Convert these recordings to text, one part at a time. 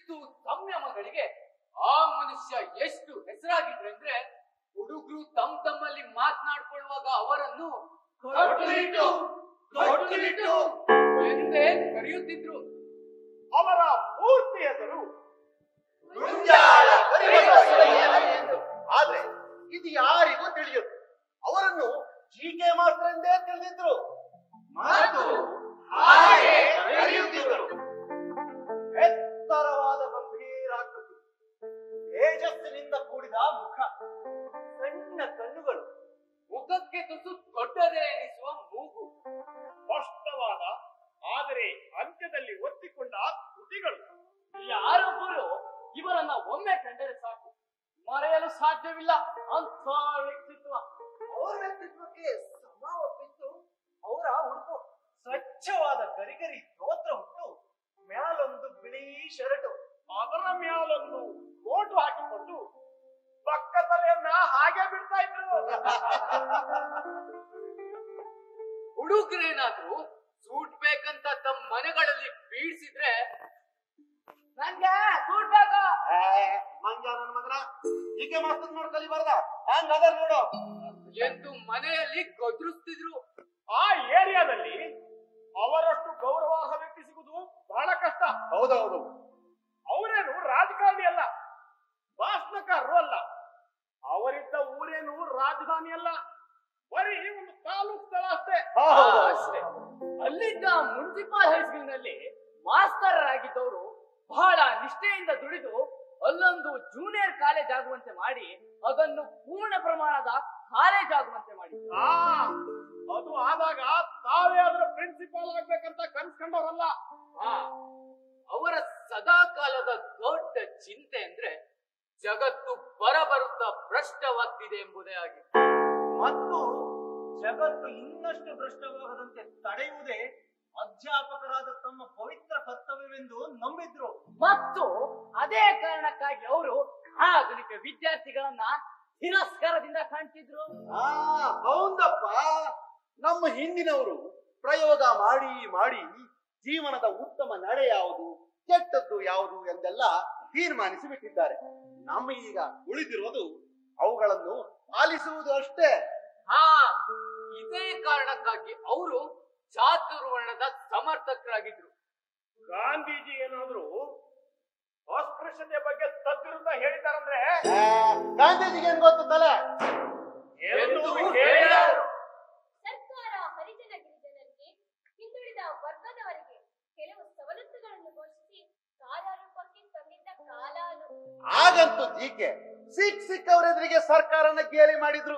ಶಿಸ್ತು ಸಂಯಮಗಳಿಗೆ ಆ ಮನುಷ್ಯ ಎಷ್ಟು ಹೆಸರಾಗಿದ್ರೆ ಅಂದ್ರೆ ಹುಡುಗರು ತಮ್ಮ ತಮ್ಮಲ್ಲಿ ಮಾತನಾಡ್ಕೊಳ್ಳುವಾಗ ಅವರನ್ನು ಕಟ್ಟುನಿಟ್ಟು, ಕಟ್ಟುನಿಟ್ಟು. ಎಂದೇ ಕರೆಯುತ್ತಿದ್ರು ಅವರ ಪೂರ್ತಿ ಹೆಸರು ಗುಂಜಾಳ ಕರಿಬಸವಯ್ಯ ಎಂದು. ಆದ್ರೆ ಇದು ಯಾರಿಗೂ ತಿಳಿಯದು ಅವರನ್ನು ಜೀಕೆ ಮಾಸ್ಟರ್ ಎಂದೇ ತಿಳಿದಿದ್ರು ಮತ್ತು ಹಾಗೆ ಕರೆಯುತ್ತಿದ್ದರು ಎತ್ತರವಾದ ಗಂಭೀರಾಕೃತಿ ತೇಜಸ್ಸಿನಿಂದ ಕೂಡಿದ ಮುಖ ಸಣ್ಣ ಕಣ್ಣುಗಳು ಮುಖಕ್ಕೆ ತುಸು ದೊಡ್ಡದೇ ಎನಿಸುವ ಮೂಗು ಸ್ಪಷ್ಟವಾದ ಆದರೆ ಅಂತ್ಯದಲ್ಲಿ ಒತ್ತಿಕೊಂಡ ತುಟಿಗಳು ಯಾರೊಬ್ಬರು ಇವರನ್ನ ಒಮ್ಮೆ ಕಂಡರೆ ಸಾಕು ಮರೆಯಲು ಸಾಧ್ಯವಿಲ್ಲ ಅಂತ ವ್ಯಕ್ತಿತ್ವ ಅವರ ವ್ಯಕ್ತಿತ್ವಕ್ಕೆ ಸಮ ಒಪ್ಪಿತ್ತು ಅವರ ಉಡುಪು ಸ್ವಚ್ಛವಾದ ಗರಿಗರಿ ಸ್ತೋತ್ರ ಹುಟ್ಟು ಮ್ಯಾಲೊಂದು ಬಿಳಿ ಶರ್ಟು ಅದರ ಮ್ಯಾಲೊಂದು ಕೋಟು ಹಾಕಿಕೊಂಡು ಪಕ್ಕ ತಲೆಯನ್ನ ಹಾಗೆ ಬಿಡ್ತಾ ಇದ್ರು ಹುಡುಗರೇನಾದ್ರೂ ಸೂಟ್ ಬೇಕಂತ ತಮ್ಮ ಮನೆಗಳಲ್ಲಿ ಬೀಳ್ಸಿದ್ರೆ ನಂಗೆ ಸೂಟ್ ಬೇಕು ಮಂಜ ನನ್ನ ಮಗನ ಹೀಗೆ ಮಾಸ್ತರ್ ನೋಡ್ ಕಲಿಬಾರ್ದ ಹಂಗ ಅದ ನೋಡು ಎಂದು ಮನೆಯಲ್ಲಿ ಗದ್ರಿಸ್ತಿದ್ರು ಆ ಏರಿಯಾದಲ್ಲಿ ಅವರಷ್ಟು ಗೌರವಾರ್ಹ ವ್ಯಕ್ತಿ ಸಿಗುವುದು ಬಹಳ ಕಷ್ಟ ಹೌದೌದು ಅವರೇನು ರಾಜಕಾರಣಿ ಅಲ್ಲ ಭಾಷಣಕಾರರು ಅಲ್ಲ ಅವರಿದ್ದ ಊರೇನು ರಾಜಧಾನಿ ಅಲ್ಲ ಬರೀ ಒಂದು ತಾಲೂಕು ಸ್ಥಳ ಅಷ್ಟೇ ಹೌದು. ಅಷ್ಟೇ ಅಲ್ಲಿದ್ದ ಮುನ್ಸಿಪಾಲ್ ಹೈಸ್ಕೂಲ್ ನಲ್ಲಿ ಮಾಸ್ತರ್ ಆಗಿದ್ದವರು ಬಹಳ ನಿಷ್ಠೆಯಿಂದ ದುಡಿದು ಅಲ್ಲೊಂದು ಜೂನಿಯರ್ ಕಾಲೇಜ್ ಆಗುವಂತೆ ಮಾಡಿ ಅದನ್ನು ಪೂರ್ಣ ಪ್ರಮಾಣದ ಕಾಲೇಜ್ ಆಗುವಂತೆ ಮಾಡಿ ಆ ಅದು ಆದಾಗ ತಾವೇ ಅದರ ಪ್ರಿನ್ಸಿಪಾಲ್ ಆಗ್ಬೇಕಂತ ಕನ್ಸ್ಕೊಂಡವ್ರಲ್ಲ ಹಾ ಅವರ ಸದಾ ಕಾಲದ ದೊಡ್ಡ ಚಿಂತೆ ಅಂದ್ರೆ ಜಗತ್ತು ಬರಬರುತ್ತಾ ಭ್ರಷ್ಟವಾಗ್ತಿದೆ ಎಂಬುದೇ ಆಗಿತ್ತು ಮತ್ತು ಜಗತ್ತು ಇನ್ನಷ್ಟು ಭ್ರಷ್ಟವಾಗದಂತೆ ತಡೆಯುವುದೇ ಅಧ್ಯಾಪಕರಾದ ತಮ್ಮ ಪವಿತ್ರ ಕರ್ತವ್ಯವೆಂದು ನಂಬಿದ್ರು ಮತ್ತು ಅದೇ ಕಾರಣಕ್ಕಾಗಿ ಅವರು ಆಧುನಿಕ ವಿದ್ಯಾರ್ಥಿಗಳನ್ನ ತಿರಸ್ಕಾರದಿಂದ ಕಾಣ್ತಿದ್ರು ಆ ಹೌದಪ್ಪ ನಮ್ಮ ಹಿಂದಿನವರು ಪ್ರಯೋಗ ಮಾಡಿ ಮಾಡಿ ಜೀವನದ ಉತ್ತಮ ನಡೆ ಯಾವುದು ಕೆಟ್ಟದ್ದು ಯಾವುದು ಎಂದೆಲ್ಲ ತೀರ್ಮಾನಿಸಿ ಬಿಟ್ಟಿದ್ದಾರೆ ನಮ್ಮ ಈಗ ಉಳಿದಿರೋದು ಅವುಗಳನ್ನು ಪಾಲಿಸುವುದು ಅಷ್ಟೇ ಹಾ ಇದೇ ಕಾರಣಕ್ಕಾಗಿ ಅವರು ಚಾತುರ್ವರ್ಣದ ಸಮರ್ಥಕರಾಗಿದ್ರು ಗಾಂಧೀಜಿ ಏನಾದ್ರು ಅಸ್ಪೃಶ್ಯತೆ ಬಗ್ಗೆ ತದ್ವಿರುದ್ಧ ಹೇಳಿದಾರಂದ್ರೆ ಆ, ಗಾಂಧೀಜಿಗೆ ಏನ್ ಗೊತ್ತು ತಲೆ ಎಂದು ಎಂದು ಹೇಳಿದರು. ಸರ್ಕಾರ ಹರಿಜನ ಗಿರಿಜನರಿಗೆ ಹಿಂದುಳಿದ ವರ್ಗದವರಿಗೆ ಕೆಲವು ಸವಲತ್ತುಗಳನ್ನು ಘೋಷಿಸಿ ಕಾರ್ಯರೂಪಕ್ಕೆ ತಂದಿದ್ದ ಕಾಲ ಅದು ಆಗಂತೂ ಜೀಕೆ ಸಿಕ್ ಸಿಕ್ಕವರೆದುರಿಗೆ ಸರ್ಕಾರನ ಗೇಲಿ ಮಾಡಿದ್ರು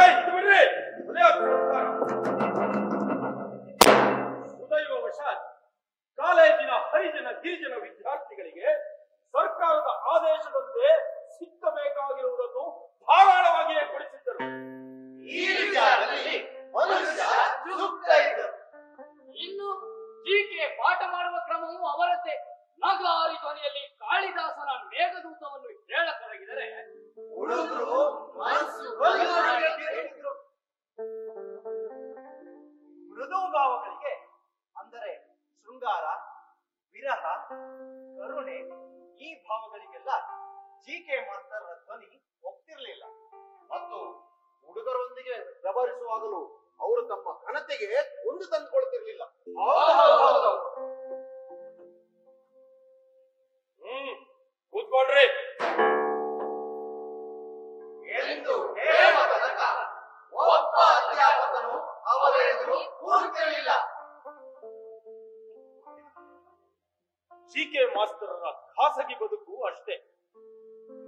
ಉದಯೋವಶಾತ್ ಕಾಲೇಜಿನ ಹರಿಜನ ಗಿರಿಜನ ವಿದ್ಯಾರ್ಥಿಗಳಿಗೆ ಸರ್ಕಾರದ ಆದೇಶದಂತೆ ಸಿಕ್ಕಬೇಕಾಗಿರುವುದನ್ನು ಧಾರಾಳವಾಗಿಯೇ ಕೊಡಿಸಿದ್ದರು ಈ ವಿಚಾರದಲ್ಲಿ ಮನುಷ್ಯ ಸುಪ್ತ ಇದ್ದರು ಇನ್ನು ಜೀಕೆ ಪಾಠ ಮಾಡುವ ಕ್ರಮವು ಅವರದ್ದೇ ನಗಾರಿ ಧ್ವನಿಯಲ್ಲಿ ಕಾಳಿದಾಸನ ಮೇಘದೂತವನ್ನು ಹೇಳತೊಡಗಿದರೆ ಹುಡುಗರು ಮನಸ್ಸು ಒಲಿಯುವವರೆಗೆ ಕೇಳಿದ್ರು. ಮೃದು ಭಾವಗಳಿಗೆ ಅಂದರೆ ಶೃಂಗಾರ ವಿರಹ ಕರುಣೆ ಈ ಭಾವಗಳಿಗೆಲ್ಲ ಜಿ ಕೆ ಮಾಸ್ಟರ್ ಧ್ವನಿ ಒಪ್ತಿರ್ಲಿಲ್ಲ ಮತ್ತು ಹುಡುಗರೊಂದಿಗೆ ವ್ಯವಹರಿಸುವಾಗಲೂ ಅವರು ತಮ್ಮ ಘನತೆಗೆ ಒಂದು ತಂದುಕೊಳ್ತಿರ್ಲಿಲ್ಲ ಹ್ಮ್ ಕೂತ್ಕೊಳ್ರಿ ಎಂದು ಹೇಳುವ ತನಕ ಒಬ್ಬ ಅಧ್ಯಾಪಕನು ಅವರ ಎದುರು ಕೂರುತ್ತಿರಲಿಲ್ಲ ಜಿ ಕೆ ಮಾಸ್ತರರ ಖಾಸಗಿ ಬದುಕು ಅಷ್ಟೇ